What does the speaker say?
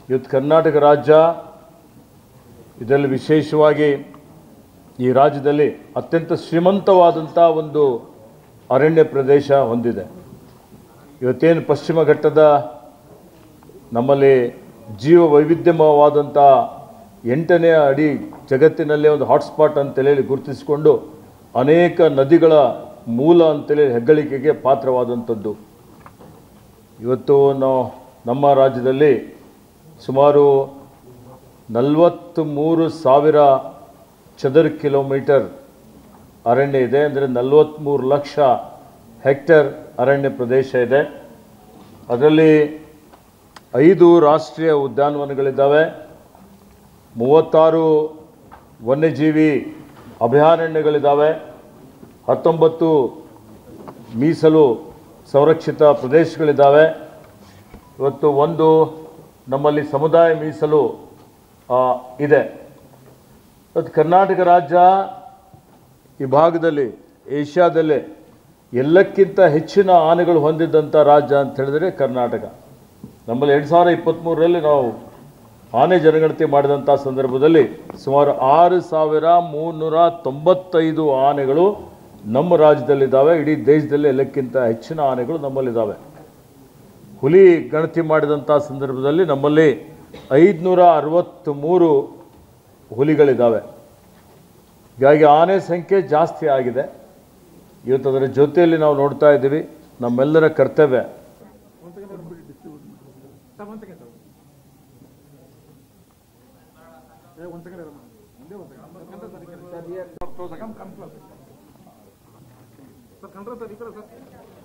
ಇವತ್ತು ಕರ್ನಾಟಕ ರಾಜ್ಯ ಇದರಲ್ಲಿ ವಿಶೇಷವಾಗಿ ಈ ರಾಜ್ಯದಲ್ಲಿ ಅತ್ಯಂತ ಶ್ರೀಮಂತವಾದಂಥ ಒಂದು ಅರಣ್ಯ ಪ್ರದೇಶ ಹೊಂದಿದೆ ಇವತ್ತೇನು ಪಶ್ಚಿಮ ಘಟ್ಟದ ನಮ್ಮಲ್ಲಿ ಜೀವ ವೈವಿಧ್ಯಮಯವಾದಂಥ ಎಂಟನೇ ಅಡಿ ಜಗತ್ತಿನಲ್ಲೇ ಒಂದು ಹಾಟ್ಸ್ಪಾಟ್ ಅಂತೇಳಿ ಗುರುತಿಸಿಕೊಂಡು ಅನೇಕ ನದಿಗಳ ಮೂಲ ಅಂತೇಳಿ ಹೆಗ್ಗಳಿಕೆಗೆ ಪಾತ್ರವಾದಂಥದ್ದು ಇವತ್ತು ನಾವು ನಮ್ಮ ರಾಜ್ಯದಲ್ಲಿ ಸುಮಾರು ನಲವತ್ತ್ಮೂರು ಸಾವಿರ ಚದರ ಕಿಲೋಮೀಟರ್ ಅರಣ್ಯ ಇದೆ ಅಂದರೆ ನಲವತ್ತ್ಮೂರು ಲಕ್ಷ ಹೆಕ್ಟೇರ್ ಅರಣ್ಯ ಪ್ರದೇಶ ಇದೆ ಅದರಲ್ಲಿ ಐದು ರಾಷ್ಟ್ರೀಯ ಉದ್ಯಾನವನಗಳಿದ್ದಾವೆ ಮೂವತ್ತಾರು ವನ್ಯಜೀವಿ ಅಭಯಾರಣ್ಯಗಳಿದ್ದಾವೆ ಹತ್ತೊಂಬತ್ತು ಮೀಸಲು ಸಂರಕ್ಷಿತ ಪ್ರದೇಶಗಳಿದ್ದಾವೆ ಇವತ್ತು ಒಂದು ನಮ್ಮಲ್ಲಿ ಸಮುದಾಯ ಮೀಸಲು ಆ, ಇದೆ ಇವತ್ತು ಕರ್ನಾಟಕ ರಾಜ್ಯ ಈ ಭಾಗದಲ್ಲಿ ಏಷ್ಯಾದಲ್ಲೇ ಎಲ್ಲಕ್ಕಿಂತ ಹೆಚ್ಚಿನ ಆನೆಗಳು ಹೊಂದಿದ್ದಂಥ ರಾಜ್ಯ ಅಂತ ಹೇಳಿದರೆ ಕರ್ನಾಟಕ ನಮ್ಮಲ್ಲಿ ಎರಡು ಸಾವಿರ ಇಪ್ಪತ್ತ್ಮೂರರಲ್ಲಿ ನಾವು ಆನೆ ಜನಗಣತಿ ಮಾಡಿದಂಥ ಸಂದರ್ಭದಲ್ಲಿ ಸುಮಾರು ಆರು ಸಾವಿರ ಮೂನ್ನೂರ ತೊಂಬತ್ತೈದು ಆನೆಗಳು ನಮ್ಮ ರಾಜ್ಯದಲ್ಲಿದ್ದಾವೆ ಇಡೀ ದೇಶದಲ್ಲಿ ಎಲ್ಲಕ್ಕಿಂತ ಹೆಚ್ಚಿನ ಆನೆಗಳು ನಮ್ಮಲ್ಲಿದ್ದಾವೆ ಹುಲಿ ಗಣತಿ ಮಾಡಿದಂಥ ಸಂದರ್ಭದಲ್ಲಿ ನಮ್ಮಲ್ಲಿ ಐದುನೂರ ಅರವತ್ತ್ಮೂರು ಹುಲಿಗಳಿದ್ದಾವೆ ಹೀಗಾಗಿ ಆನೆ ಸಂಖ್ಯೆ ಜಾಸ್ತಿ ಆಗಿದೆ ಇವತ್ತು ಅದರ ಜೊತೆಯಲ್ಲಿ ನಾವು ನೋಡ್ತಾ ಇದ್ದೀವಿ ನಮ್ಮೆಲ್ಲರ ಕರ್ತವ್ಯ ಸರ್ ಕಂಡ್ರೆ ಸರ್ ಈ ಕಡೆ ಸರ್